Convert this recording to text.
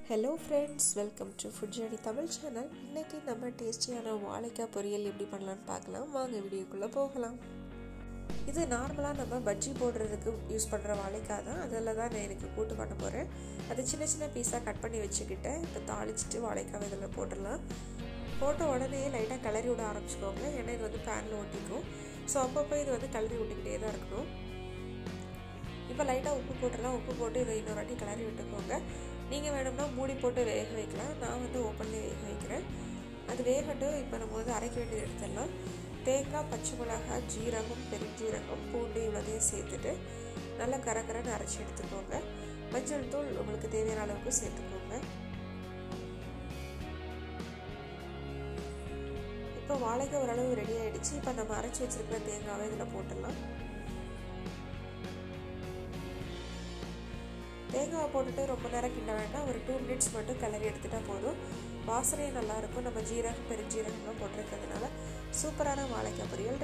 hello friends welcome to food journey Tamil channel இன்றைக்கி நம்ம டேஸ்டியான வாழைக்காய் பொரியல் எப்படி பண்ணலான்னு பார்க்கலாம் வாங்க வீடியோக்குள்ளே போகலாம் இது நார்மலாக நம்ம பஜ்ஜி போடுறதுக்கு யூஸ் பண்ணுற வாழைக்காய் தான் அதில் தான் நான் எனக்கு கூட்டு பண்ண போகிறேன் அது சின்ன சின்ன பீஸாக கட் பண்ணி வச்சுக்கிட்டேன் இப்போ தாளிச்சிட்டு வாழைக்காய் இதில் போட்டுடலாம் போட்ட உடனே லைட்டாக கிளறி விட ஆரம்பிச்சுக்கோங்க ஏன்னா இது வந்து பேனில் ஒட்டிக்கும் ஸோ அப்பப்போ இது வந்து கிளறி விட்டுக்கிட்டே தான் இருக்கணும் இப்போ லைட்டாக உப்பு போட்டுடலாம் உப்பு போட்டு இதை இன்னொரு வாட்டி கிளறி விட்டுக்கோங்க நீங்கள் வேணும்னா மூடி போட்டு வேக வைக்கலாம் நான் வந்து ஓப்பன்லேயே வேக வைக்கிறேன் அது வேகட்டும் இப்போ நம்ம வந்து அரைக்க வேண்டியது எடுத்துடலாம் தேங்காய் பச்சை மிளகாய் ஜீரகம் பெருஞ்சீரகம் பூண்டு இவ்வளோதையும் சேர்த்துட்டு நல்லா கரகரன்னு அரைச்சி எடுத்துக்கோங்க மஞ்சள் தூள் உங்களுக்கு தேவையான அளவுக்கு சேர்த்துக்கோங்க இப்போ வாழைக்காய் ஓரளவு ரெடி ஆகிடுச்சு இப்போ நம்ம அரைச்சி வச்சுருக்கிற தேங்காவை இதில் போட்டுடலாம் தேங்காவை போட்டுட்டு ரொம்ப நேரம் கிண்ட வேண்டாம் ஒரு டூ மினிட்ஸ் மட்டும் கிளறி எடுத்துட்டால் போதும் வாசனையும் நல்லாயிருக்கும் நம்ம ஜீரகம் பெருஞ்சீரகம்லாம் போட்டிருக்கிறதுனால சூப்பரான வாழைக்காய் பொரியல்